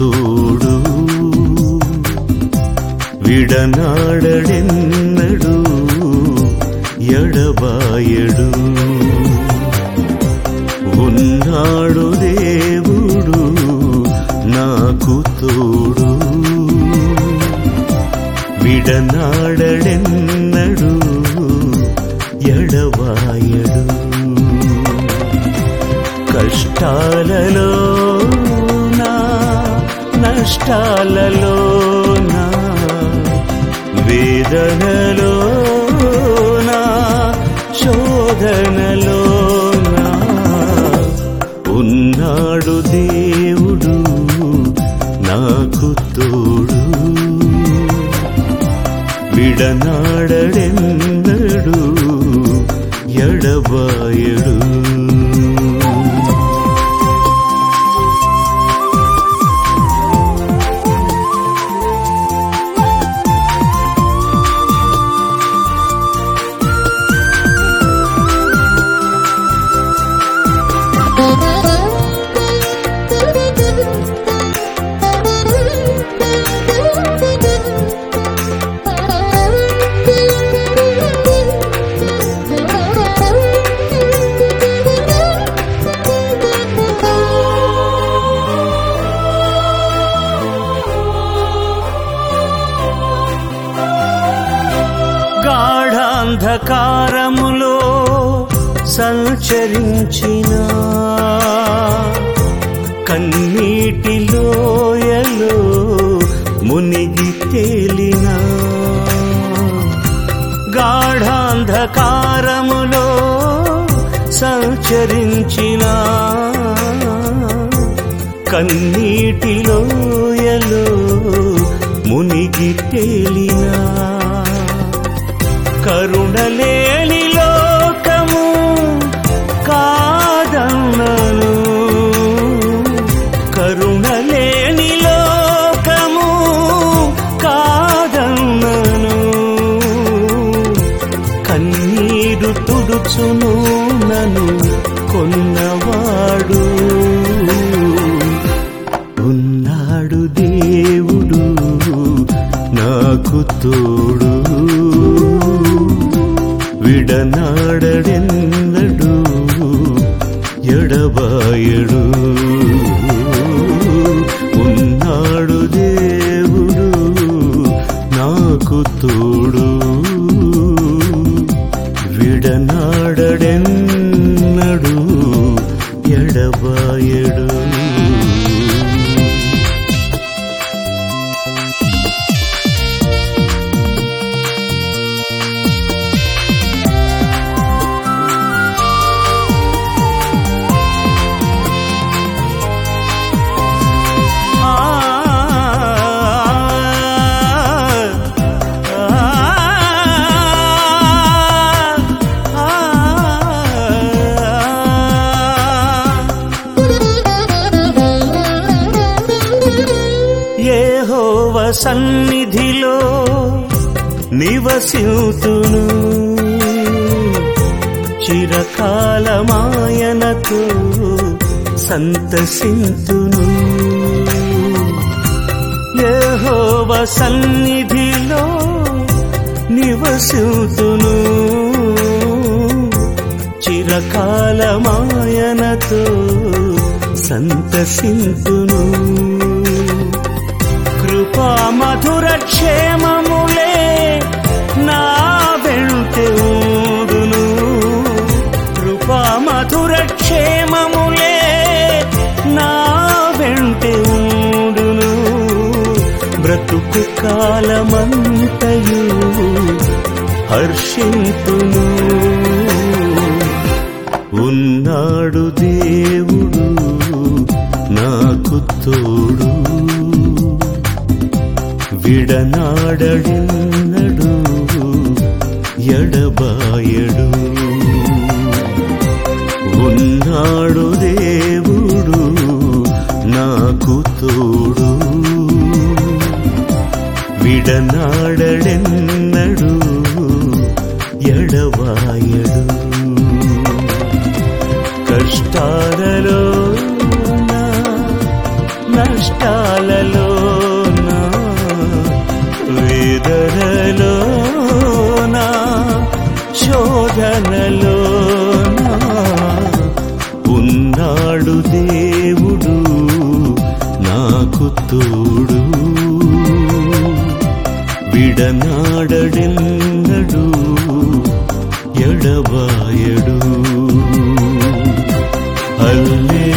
తోడు విడనాడడెన్నడు ఎడబాయడు ఉన్నాడు దేవుడు నాకు తోడు విడనాడడెన్నడు ఎడబాయడు కష్టాలలో నా నష్టాలలో నా వేదనలో నా శోధనలో నా ఉన్నాడు దేవుడు నాకు తోడు విడనాడడెన్నడు ఎడబాయడు గాఢాంధకారములో సంచరించిన కన్నీటి లోయలో మునిగి తేలిన గాఢాంధకారములో సంచరించిన కన్నీటి లోయలో మునిగి తేలినా కరుణలేని లోకము కాదన్నను కరుణలేని లోకము కాదన్నను కన్నీరు తుడుచును నను కొన్నవాడు ఉన్నాడు దేవుడు నాకు తోడు విడనాడడెన్నడు ఎడబాయడు ఉన్నాడు దేవుడు నాకు తోడు విడనాడడెన్నడు ఎడబాయడు ఏహోవ సన్నిధిలో నివసితును చిరకాలమాయనతో సంతసింతును యెహోవ సన్నిధిలో నివసితును చిరకాలమాయనతో సంతసింతును కృపా మధుర క్షేమములే నా వెంటే ఊడును కృపా మధుర క్షేమములే నా వెంటే ఊడును బ్రతుకు కాలమంతయు హర్షింతును ఉన్నాడు దేవుడు నాకు తోడు విడనాడడిన్నడు ఎడబాయడు ఉన్నాడు దేవుడు నాకు తోడు విడనాడడెన్నడు ఎడబాయడు కష్టాలలో నా నష్టాల కష్టాలలోన వేదనలోన శోధనలోన ఉన్నాడు దేవుడు నాకు తోడు విడనాడడెన్నడు ఎడబాయడు హల్లే